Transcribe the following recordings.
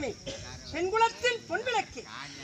மகனே பெண்குலத்தின் பொன்விளக்கு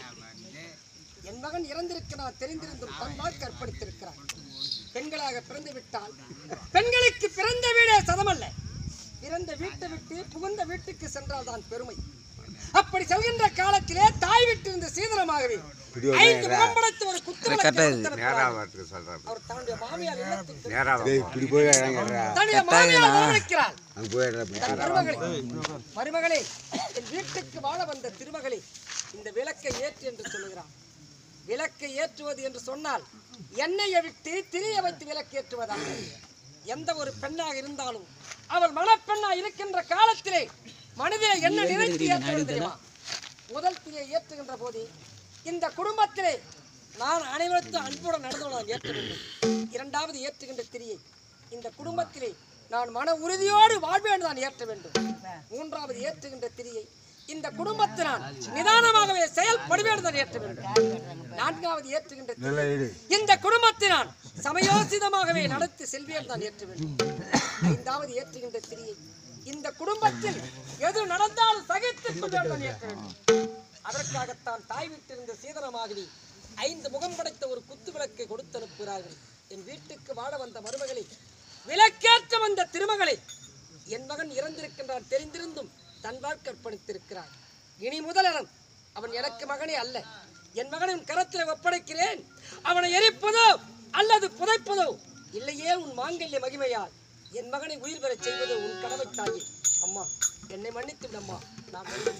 என் மகன் இறந்திருக்கிறான் தெரிந்திருந்தும் தன் வாழ்க்கை அர்ப்பணித்திருக்கிறான் பெண்களாக பிறந்து விட்டால் பெண்களுக்கு பிறந்த வீடே சதமல்ல பிறந்த வீட்டை விட்டு புகுந்த வீட்டுக்கு சென்றால் தான் பெருமை அப்படி செல்கின்ற காலத்திலே தாய் விட்டிருந்த சீதனமாகவே ஐந்து முகம் படைத்த ஒரு குத்துவிளக்கை கொடுத்திருக்கிறார். வரத்துக்கு சொல்றேன் அவர் தன்னுடைய மாமியார் இல்லத்துக்கு நேரா வா. இப்படி போய் இறங்கிடுறா தன்னுடைய மாமியார் வரவேற்கிறார் அங்கே போயிடுறா இப்படி தன் மருமகளே மருமகளே என் வீட்டுக்கு வாழ வந்த திருமகளே இந்த விளக்கை ஏற்று என்று சொல்லுகிறான் விளக்கை ஏற்றுவது என்று சொன்னால் எண்ணெயை விட்டு திரிய வைத்து விளக்கு ஏற்றுவதாக எந்த ஒரு பெண்ணாக இருந்தாலும் அவள் மணப்பெண்ணாக இருக்கின்ற காலத்திலே மனதிலே என்ன நினைத்து ஏற்றுவது தெரியுமா முதல் திரியை ஏற்றுகின்ற போது இந்த குடும்பத்திலே நான் அனைவருக்கும் அன்புடன் நடந்து நான் ஏற்ற வேண்டும் இரண்டாவது ஏற்றுகின்ற திரியை இந்த குடும்பத்திலே நான் மன உறுதியோடு வாழ்வேன் நான் ஏற்ற வேண்டும் மூன்றாவது ஏற்றுகின்ற திரியை இந்த குடும்பத்தினால் நிதானமாகவே செயல்படுவேன் நான் ஏற்ற வேண்டும் நான்காவது ஏற்றுகின்ற திரியை இந்த குடும்பத்தினால் சமயோசிதமாகவே நடத்தி செல்வேன் தான் ஏற்ற வேண்டும் ஐந்தாவது ஏற்றுகின்ற திரியை இந்த குடும்பத்தில் எது நடந்தாலும் சகித்துக் கொண்டு நான் ஏற்ற வேண்டும் அதற்காகத்தான் தாய் விட்டிருந்த சீதனமாகவே ஐந்து முகம் படைத்த ஒரு குத்து விளக்கை கொடுத்து அனுப்புகிறார்கள் என் வீட்டுக்கு வாழ வந்த மருமகளை விளக்கேற்ற வந்த திருமகளை என் மகன் இறந்திருக்கின்றான் தெரிந்திருந்தும் தன் வாழ்க்கை அர்ப்பணித்திருக்கிறான் இனி முதலவன் அவன் எனக்கு மகனே அல்ல என் மகனை உன் கரத்தில் ஒப்படைக்கிறேன் அவனை எரிப்பதோ அல்லது புதைப்பதோ இல்லையே உன் மாங்கல்ய மகிமையால் என் மகனை உயிர் பெறச் செய்வதோ உன் கடமை தாயே அம்மா என்னை மன்னித்து விடம்மா நான் வருகிறேன்.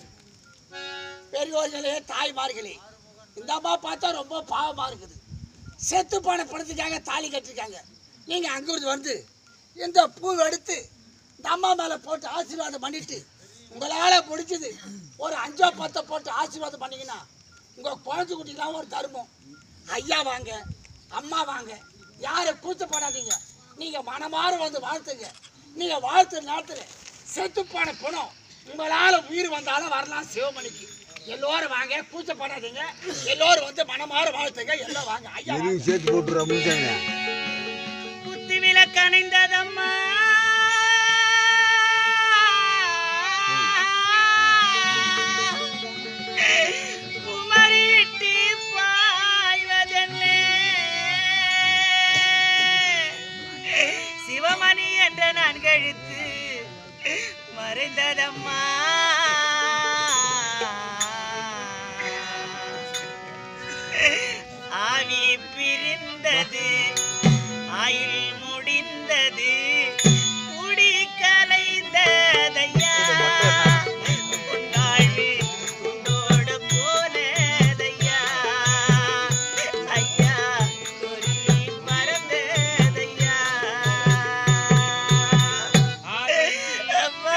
பெரியோர்களே தாய்மார்களே இந்த அம்மா பார்த்தா ரொம்ப பாவமா இருக்குது செத்து போன பணத்துக்காக தாலி கட்டிருக்காங்க நீங்க அங்கிருந்து வந்து இந்த பூ எடுத்து இந்த அம்மா மேல போட்டு ஆசீர்வாதம் பண்ணிட்டு உங்களால முடிஞ்சது ஒரு அஞ்சோ பத்தோ போட்டு ஆசீர்வாதம் பண்ணீங்கன்னா உங்க குழந்தை குட்டிக்கெல்லாம் ஒரு தருமம் ஐயா வாங்க அம்மா வாங்க யாரை கூத்து போடாதீங்க நீங்க மனமாற வந்து வாழ்த்துங்க நீங்க வாழ்த்துற நேரத்துல செத்து போன பணம் உங்களால உயிர் வந்தாலும் வரலாம் சிவமணிக்கு எல்லோரும் வாங்க கூச்சப்படாதீங்க எல்லோரும் வந்து மனமாற வாழ்த்துங்க எல்லாம் வாங்க ஐயா வாங்க. எதுவும் சேர்த்து போட்டுறா முடிச்சாங்க புத்தி விளக்கணிந்ததம்மா குமரிட்டு பாய்வதென்னே சிவமணி என்ற நான் கழுத்து மறைந்ததம்மா ஆவி பிரிந்தது ஆயுள் முடிந்தது குடி கலைந்ததையா உன் வாழ்வு உன்னோடு போனதையா ஐயா குருவி மறந்ததையா அம்மா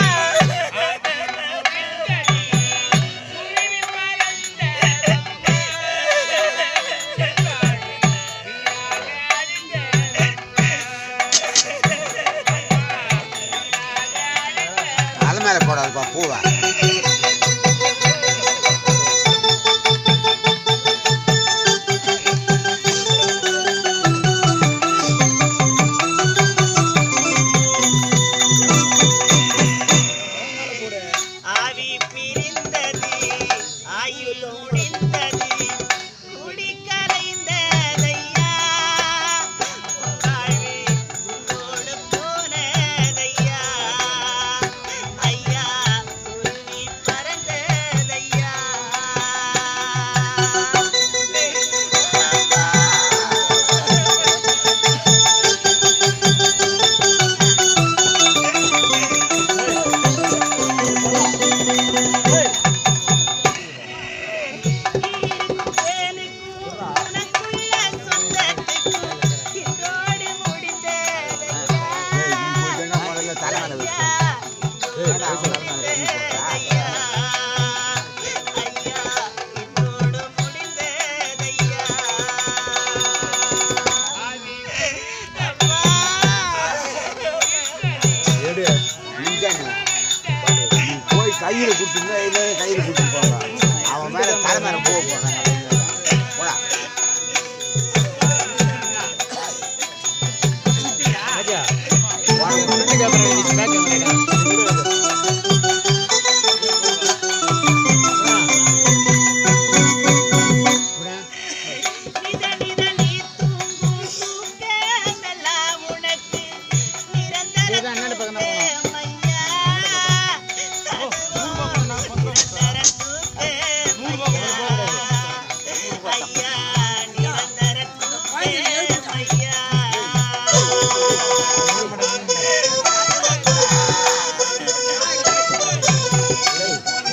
குருவி அலை மேலே போடாதுப்பா பூவை ஆவி பிரிந்தது ஆயுள் முடிந்தது குடி கரைந்ததையா வாழ்வு உன்னோடு போனதையா ஐயா குருவி பறந்ததையா வேலுக்கும் உனக்குள்ள சொந்தத்துக்கும் இன்றோடு முடிந்ததையா முதல்ல தலை மேலே வச்சு ஐயா ஐயா ஐயா இன்றோடு முடிந்ததையா எடு முடிச்சாங்க நீ போய் கையில் கொடுத்துருந்தா இல்லை கையில் கொடுத்துட்டு போங்க அவன் மேலே தலை மேலே போக போகிறாங்க போடா கேமரா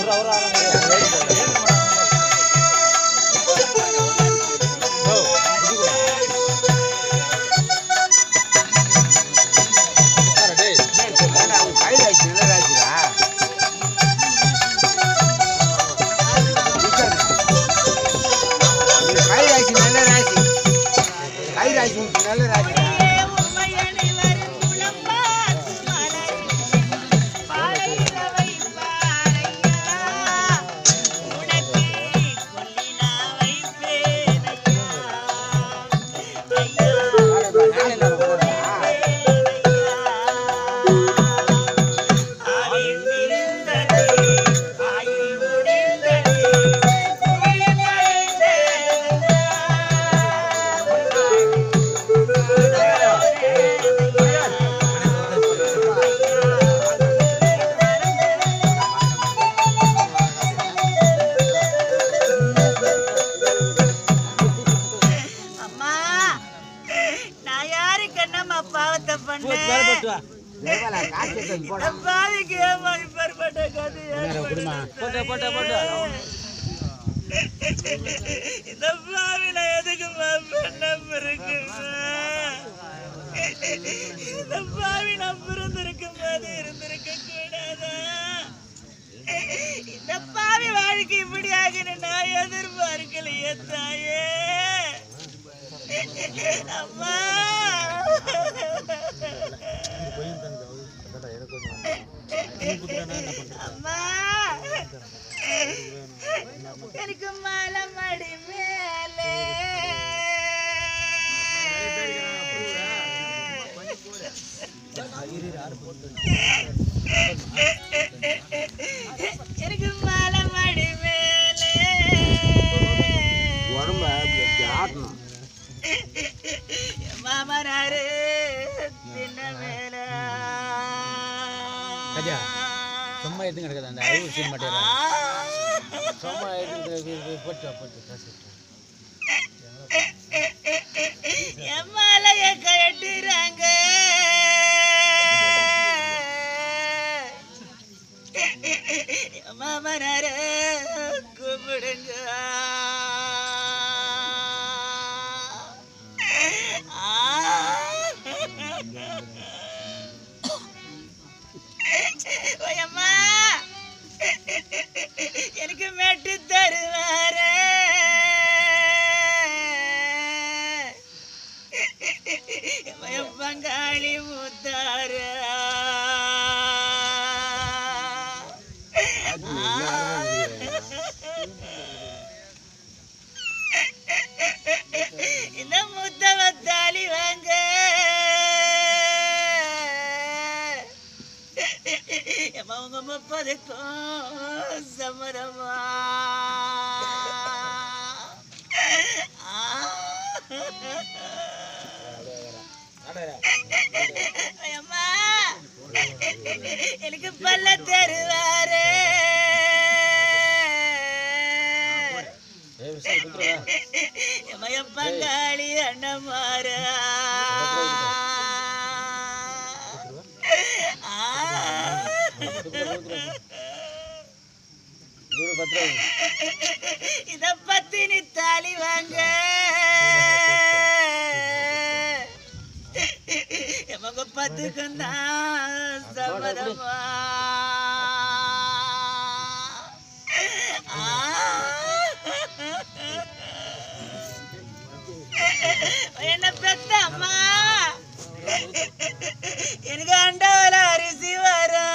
ஏன்டா, உன் கையில வச்சு நல்ல ராசிடா. இது கை ராசி நல்ல ராசி கை ராசி உனக்கு நல்ல ராசிடா உமையணி வரும் புலம்பாத்து மலரில் பாலையில வைப்பாரையா. உனக்கு கொல்லினா வைப்பேனையா. ஐயா, ஆயுள் விரிந்தது, ஆயுள் முடிந்தது, உயிர் அம்மா நான் யாருக்கு என்னம்மா பாவத்தை பண்ணேன் தேவலா, காசு எடுத்து போடா. இந்த பாவிக்கு ஏம்மா இப்பேற்பட்ட கதி ஏற்பட்டது? இந்த பாவில எதுக்குமா பெண்ணம் இருக்குமா இந்த பாவி நான் பிறந்திருக்கும் போது இருந்திருக்க கூடாதா இந்த பாவி வாழ்க்கை இப்படி ஆகுன்னு நான் எதிர்பார்க்கலையே தாயே அம்மா அம்மா எனக்கு மலை மடி மேலே எனக்கு மலை மடி மேலே உடம்ப இப்படி இப்படி ஆட்டணும் மாமனாரு தின்ன மேல கஜா, சும்மா எதுவும் கிடக்குது அந்த அறிவு செய்ய மாட்டேன் சும்மா எதுவும் போட்டு போட்டு காசு என் மாலைய கட்டுறாங்க மாமனார கூப்பிடுங்க ஓயம்மா எனக்கு மெட்டு தருவாரே என் பங்காளி முத்தார இந்த முத்தவ தாலி வாங்க எம்மா உங்க முப்பதுக்கும் சம்மதமா அம்மா எனக்கு பல்ல தருவாரு என் பங்காளி அண்ணமாரா இத பத்தினி தாலி வாங்க எமங்க பத்துக்கும் தான் சம்மதமா என்ன பெத்த அம்மா எனக்கு அண்டவல அரிசி வரும்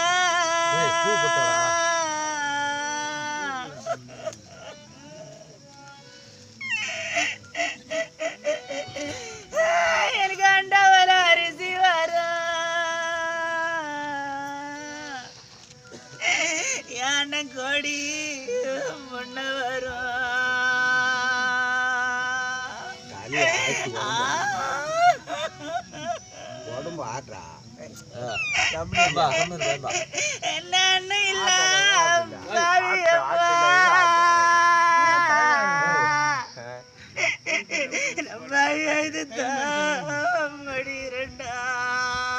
எனக்கு அண்டவல அரிசி வரும் யானை கொடி முன்ன வரும் தலையை ஆட்டி ஆ. உடம்பு ஆட்டுறா என்னன்னு இல்ல ஆட்டு, ஆட்டு, பாவியப்பா. நம்ம எழுதுதான் முடிரண்டா.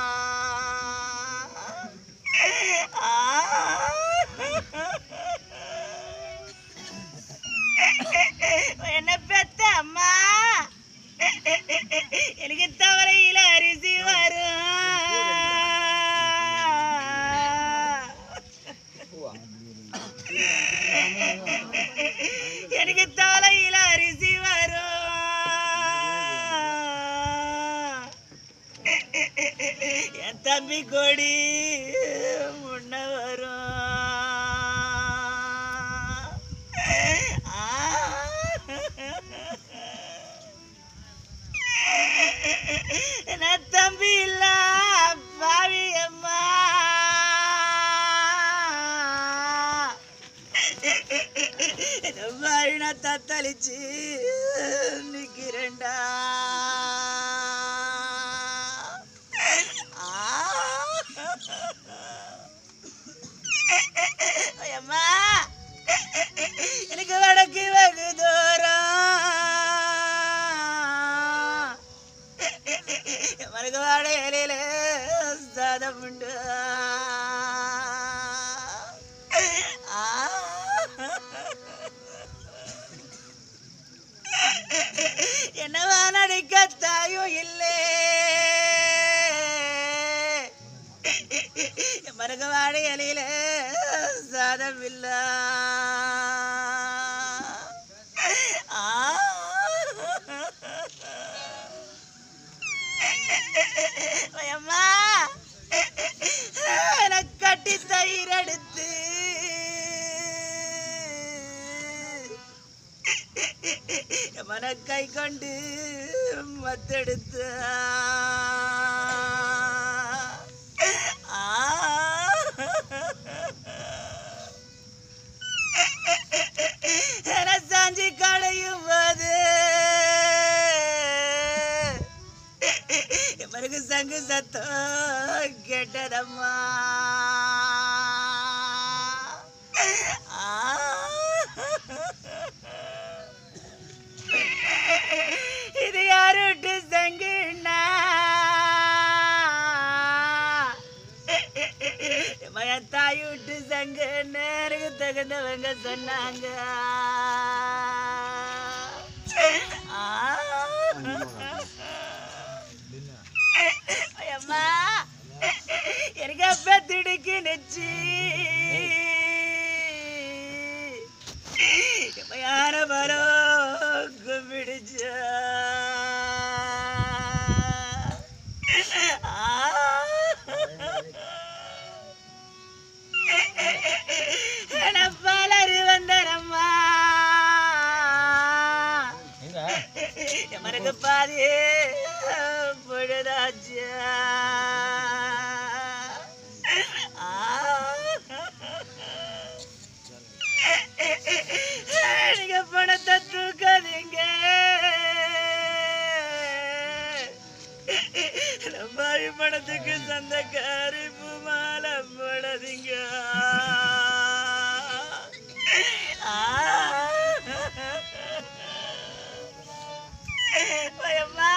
ஆ. எனக்கு தலையில அரிசி வரும் என் தம்பி கொடி முன்ன வரும் நான் தம்பி இல்ல பாவி அம்மா பாவி நான் தத்தளிச்சு நிக்கிறேன்டா அம்மா எனக்கு வடக்கு வெகு தூரம் மருக வாடையில சாதம் உண்டு என்னவா நடிக்க தாயும் இல்லை மருக வாடையில சாதம் இல்ல அம்மா எனக்கு கட்டி தயிர் எடுத்து மன கை கொண்டு மத்தெடுத்து சாஞ்சி கடையும் போது மருகு சங்கு சத்தம் கேட்டதம்மா இது யாருட்டு சங்குண்ணா மயத்தாய் விட்டு சங்கு நேருக்கு தகுந்தவங்க சொன்னாங்க அம்மா எனக்கு அப்ப திடுக்கு நெச்சு யார மரோ கும்பிடுச்சு பலரு வந்தரம்மா எங்க மறக்க பாதி பொழுதாச்சு நீங்க பணத்தை தூக்காதீங்க நம்பாரி பணத்துக்கு சொந்தக்காரி பூமாலை போடாதீங்க பயமா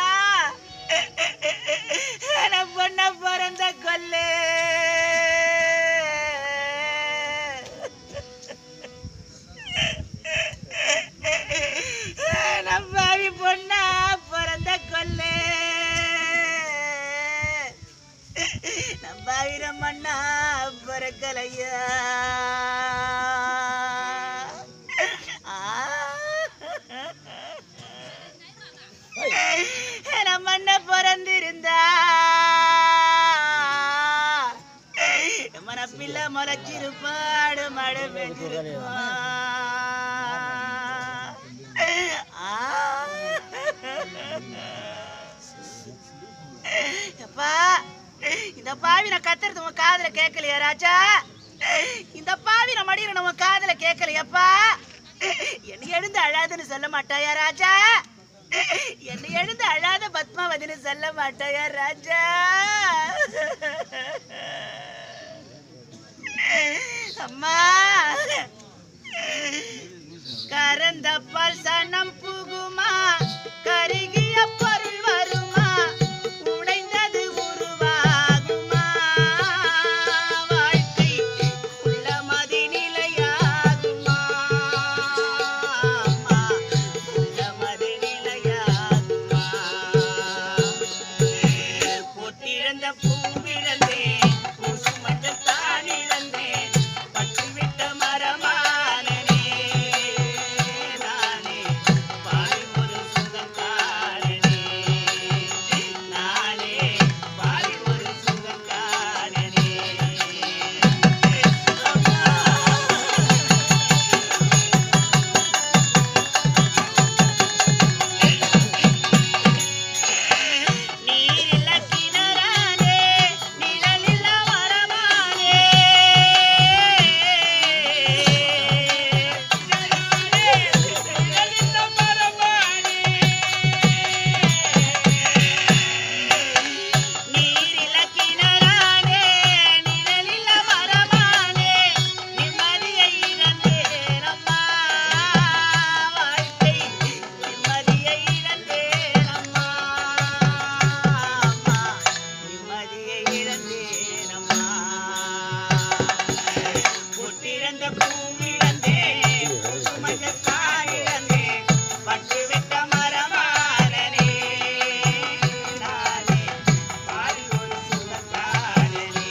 நான் பொண்ண பிறந்த கொல்லு நான் பாவி பொண்ணா பிறந்த கொல்லு நம்பாவிர மண்ணா பிறக்கலையா நம்ம அண்ண பிறந்திருந்தா மன பிள்ளை முளைச்சிருப்பாடு மழை பெஞ்சிருப்பா அப்பா இந்த பாவி நான் கத்துறது உன் காதுல கேட்கலையா ராஜா இந்த பாவி நான் மடியில உன் காதுல கேட்கலையாப்பா என்னை எழுந்து அழாதுன்னு சொல்ல மாட்டாயா ராஜா என்னை எழுந்து அழாத பத்மாவதின்னு சொல்ல மாட்டாயா ராஜா அம்மா கரந்த பால் சனம் புகுமா கருகிய பொருள் வருமா உடைந்தது உருவாகுமா வாழ்க்கை உள்ளமதி நிலையாகுமா உள்ளமதி நிலையாகுமா பொட்டிழந்த பூவிழந்தேன் பூசுமஞ்சள் தான் இழந்தேன் பட்டு விட்ட அந்த பூவிழந்தே மஞ்சள் காயிழந்தே பட்டு விட்ட மரமானனே நானே பாரில் ஒரு சுகக்காரனே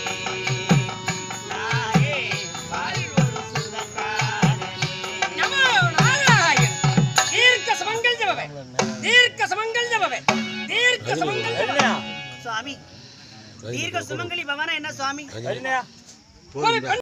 நானே பாரில் ஒரு சுகக்காரனே நமோ நாராயண் தீர்க்க சமங்கள் ஜபவே தீர்க்க சமங்கள் ஜபவே தீர்க்க சமங்கள் ஜபவே சுவாமி தீர்க்க சுமங்கலி பவனா என்ன சுவாமி ஒரு பெண்